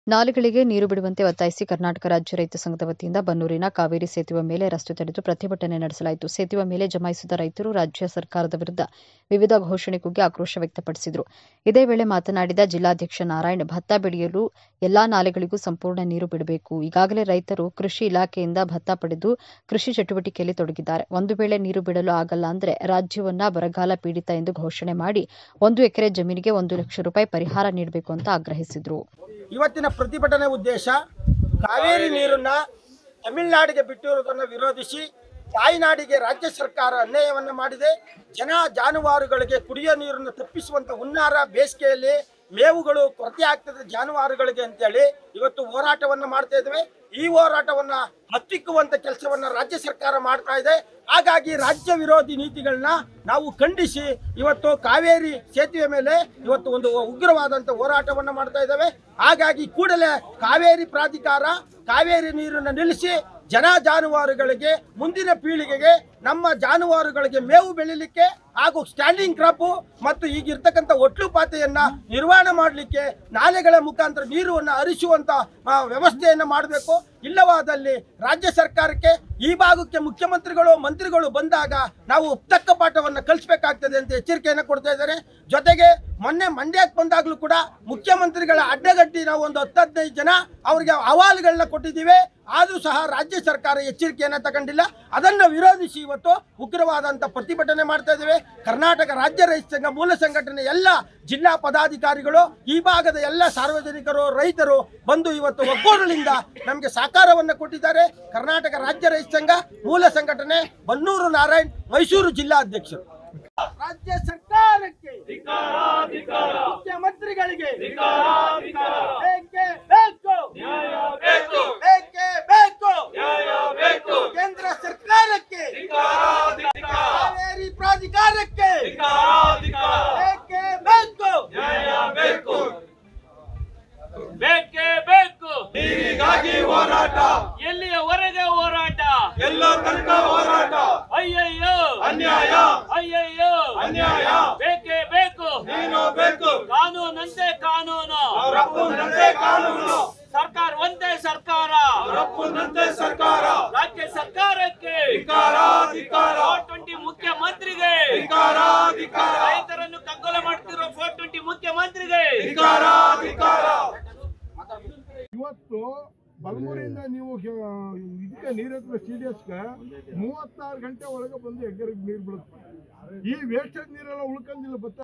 ನಾಲೆಗಳಿಗೆ ನೀರು ಬಿಡುವಂತೆ ಒತ್ತಾಯಿಸಿ ಕರ್ನಾಟಕ ರಾಜ್ಯ ರೈತ ಸಂಘದ ವತಿಯಿಂದ ಬನ್ನೂರಿನ ಕಾವೇರಿ ಸೇತುವೆ ಮೇಲೆ ರಸ್ತೆ ತಡೆದು ಪ್ರತಿಭಟನೆ ನಡೆಸಲಾಯಿತು ಸೇತುವೆ ಮೇಲೆ ಜಮಾಯಿಸಿದ ರೈತರು ರಾಜ್ಯ ಸರ್ಕಾರದ ವಿರುದ್ಧ ವಿವಿಧ ಘೋಷಣೆ ಕೂಗಿ ಆಕ್ರೋಶ ವ್ಯಕ್ತಪಡಿಸಿದರು ಇದೇ ವೇಳೆ ಮಾತನಾಡಿದ ಜಿಲ್ಲಾಧ್ಯಕ್ಷ ನಾರಾಯಣ್ ಭತ್ತ ಬೆಳೆಯಲು ಎಲ್ಲಾ ನಾಲೆಗಳಿಗೂ ಸಂಪೂರ್ಣ ನೀರು ಬಿಡಬೇಕು ಈಗಾಗಲೇ ರೈತರು ಕೃಷಿ ಇಲಾಖೆಯಿಂದ ಭತ್ತ ಪಡೆದು ಕೃಷಿ ಚಟುವಟಿಕೆಯಲ್ಲಿ ತೊಡಗಿದ್ದಾರೆ ಒಂದು ವೇಳೆ ನೀರು ಬಿಡಲು ಆಗಲ್ಲ ಅಂದ್ರೆ ರಾಜ್ಯವನ್ನ ಬರಗಾಲ ಪೀಡಿತ ಎಂದು ಘೋಷಣೆ ಮಾಡಿ ಒಂದು ಎಕರೆ ಜಮೀನಿಗೆ ಒಂದು ಲಕ್ಷ ರೂಪಾಯಿ ಪರಿಹಾರ ನೀಡಬೇಕು ಅಂತ ಆಗ್ರಹಿಸಿದರು ಇವತ್ತಿನ ಪ್ರತಿಭಟನೆ ಉದ್ದೇಶ ಕಾವೇರಿ ನೀರನ್ನ ತಮಿಳುನಾಡಿಗೆ ಬಿಟ್ಟಿರುವುದನ್ನು ವಿರೋಧಿಸಿ ತಾಯ್ನಾಡಿಗೆ ರಾಜ್ಯ ಸರ್ಕಾರ ಅನ್ಯಾಯವನ್ನು ಮಾಡಿದೆ ಜನ ಜಾನುವಾರುಗಳಿಗೆ ಕುಡಿಯೋ ನೀರನ್ನು ತಪ್ಪಿಸುವಂತ ಹುನ್ನಾರ ಬೇಸಿಗೆಯಲ್ಲಿ ಮೇವುಗಳು ಕೊರತೆ ಆಗ್ತದೆ ಜಾನುವಾರುಗಳಿಗೆ ಅಂತೇಳಿ ಇವತ್ತು ಹೋರಾಟವನ್ನು ಮಾಡ್ತಾ ಇದ್ದೇವೆ ಈ ಹೋರಾಟವನ್ನ ಹತ್ತಿಕ್ಕುವಂತ ಕೆಲಸವನ್ನ ರಾಜ್ಯ ಸರ್ಕಾರ ಮಾಡ್ತಾ ಇದೆ ಹಾಗಾಗಿ ರಾಜ್ಯ ವಿರೋಧಿ ನೀತಿಗಳನ್ನ ನಾವು ಖಂಡಿಸಿ ಇವತ್ತು ಕಾವೇರಿ ಸೇತುವೆ ಮೇಲೆ ಇವತ್ತು ಒಂದು ಉಗ್ರವಾದಂತ ಹೋರಾಟವನ್ನ ಮಾಡ್ತಾ ಇದ್ದೇವೆ ಹಾಗಾಗಿ ಕೂಡಲೇ ಕಾವೇರಿ ಪ್ರಾಧಿಕಾರ ಕಾವೇರಿ ನೀರನ್ನು ನಿಲ್ಲಿಸಿ ಜನ ಜಾನುವಾರುಗಳಿಗೆ ಮುಂದಿನ ಪೀಳಿಗೆಗೆ ನಮ್ಮ ಜಾನುವಾರುಗಳಿಗೆ ಮೇವು ಬೆಳಿಲಿಕ್ಕೆ ಹಾಗೂ ಸ್ಟ್ಯಾಂಡಿಂಗ್ ಕ್ರಾಪು ಮತ್ತು ಈಗಿರ್ತಕ್ಕಂಥ ಒಟ್ಲು ಪಾತೆಯನ್ನ ನಿರ್ವಹಣೆ ಮಾಡಲಿಕ್ಕೆ ನಾಲೆಗಳ ಮುಖಾಂತರ ನೀರನ್ನು ಹರಿಸುವಂತ ಆ, ವ್ಯವಸ್ಥೆಯನ್ನ ಮಾಡಬೇಕು ಇಲ್ಲವಾದಲ್ಲಿ ರಾಜ್ಯ ಸರ್ಕಾರಕ್ಕೆ ಈ ಭಾಗಕ್ಕೆ ಮುಖ್ಯಮಂತ್ರಿಗಳು ಮಂತ್ರಿಗಳು ಬಂದಾಗ ನಾವು ತಕ್ಕ ಪಾಠವನ್ನು ಕಲಿಸಬೇಕಾಗ್ತದೆ ಅಂತ ಎಚ್ಚರಿಕೆಯನ್ನು ಕೊಡ್ತಾ ಇದ್ದಾರೆ ಜೊತೆಗೆ ಮೊನ್ನೆ ಮಂಡ್ಯಕ್ಕೆ ಬಂದಾಗಲೂ ಕೂಡ ಮುಖ್ಯಮಂತ್ರಿಗಳ ಅಡ್ಡಗಟ್ಟಿ ನಾವು ಒಂದು ಹತ್ತು ಹದಿನೈದು ಜನ ಅವರಿಗೆ ಅಹವಾಲುಗಳನ್ನ ಕೊಟ್ಟಿದ್ದೀವಿ ಆದರೂ ಸಹ ರಾಜ್ಯ ಸರ್ಕಾರ ಎಚ್ಚರಿಕೆಯನ್ನು ತಗೊಂಡಿಲ್ಲ ಅದನ್ನು ವಿರೋಧಿಸಿ ಇವತ್ತು ಉಗ್ರವಾದಂಥ ಪ್ರತಿಭಟನೆ ಮಾಡ್ತಾ ಇದ್ದೇವೆ ಕರ್ನಾಟಕ ರಾಜ್ಯ ರೈತ ಸಂಘ ಮೂಲ ಸಂಘಟನೆ ಎಲ್ಲ ಜಿಲ್ಲಾ ಪದಾಧಿಕಾರಿಗಳು ಈ ಭಾಗದ ಎಲ್ಲ ಸಾರ್ವಜನಿಕರು ರೈತರು ಬಂದು ಇವತ್ತು ಒಗ್ಗೂಡಿನಿಂದ ನಮಗೆ ಸಹಕಾರವನ್ನು ಕೊಟ್ಟಿದ್ದಾರೆ ಕರ್ನಾಟಕ ರಾಜ್ಯ ರೈತ ಸಂಘ ಮೂಲ ಸಂಘಟನೆ ಬನ್ನೂರು ನಾರಾಯಣ್ ಮೈಸೂರು ಜಿಲ್ಲಾ ಅಧ್ಯಕ್ಷರು ರಾಜ್ಯ ಸರ್ಕಾರಕ್ಕೆ ಮುಖ್ಯಮಂತ್ರಿಗಳಿಗೆ ಬೇಕೇ ಬೇಕು ಬೇಕೇ ಬೇಕು ಕೇಂದ್ರ ಸರ್ಕಾರಕ್ಕೆ ಕಾವೇರಿ ಪ್ರಾಧಿಕಾರಕ್ಕೆ ಬೇಕೇ ಬೇಕು ಬೇಕೇ ಬೇಕು ನೀರಿಗಾಗಿ ಹೋರಾಟ ಎಲ್ಲಿಯವರೆಗೆ ಹೋರಾಟ ಎಲ್ಲೋ ತನಕ ಹೋರಾಟ ಅಯ್ಯಯ್ಯೋ ಅನ್ಯಾಯ ಅಯ್ಯಯ್ಯೋ ಅನ್ಯಾಯ ಬೇಕೇ ಬೇಕು ನೀನು ಬೇಕು ಕಾನೂನಂತೆ ಕಾನೂನು ಅವರಪ್ಪನಂತೆ ಕಾನೂನು ಸರ್ಕಾರ ಒಂದೇ ಸರ್ಕಾರ ಅವರಪ್ಪನಂತೆ ಸರ್ಕಾರ ರಾಜ್ಯ ಸರ್ಕಾರಕ್ಕೆ ಧಿಕಾರ ಧಿಕಾರ ಫೋರ್ ಟ್ವೆಂಟಿ ಮುಖ್ಯಮಂತ್ರಿಗೆ ಧಿಕಾರ ಧಿಕಾರ ರೈತರನ್ನು ಕಗ್ಗೊಲ ಮಾಡ್ತಿರೋ ಫೋರ್ ಟ್ವೆಂಟಿ ಮುಖ್ಯಮಂತ್ರಿಗೆ ಧಿಕಾರ ಧಿಕಾರ ಇವತ್ತು ಬಲಮೂರಿಂದ ನೀವು ಹ- ಇದಕ್ಕೆ ನೀರ್ ಹತ್ರ ಸಿ ಡಿ ಎಸ್ಗೆ ಮೂವತ್ತಾರು ಗಂಟೆ ಒಳಗೆ ಬಂದು ಎಗ್ಗರಿಗೆ ನೀರು ಬಿಡುತ್ತೆ ಈ ವೇಸ್ಟೇಜ್ ನೀರೆಲ್ಲ ಉಳ್ಕೊಂಡಿಲ್ಲ ಬತ್ತ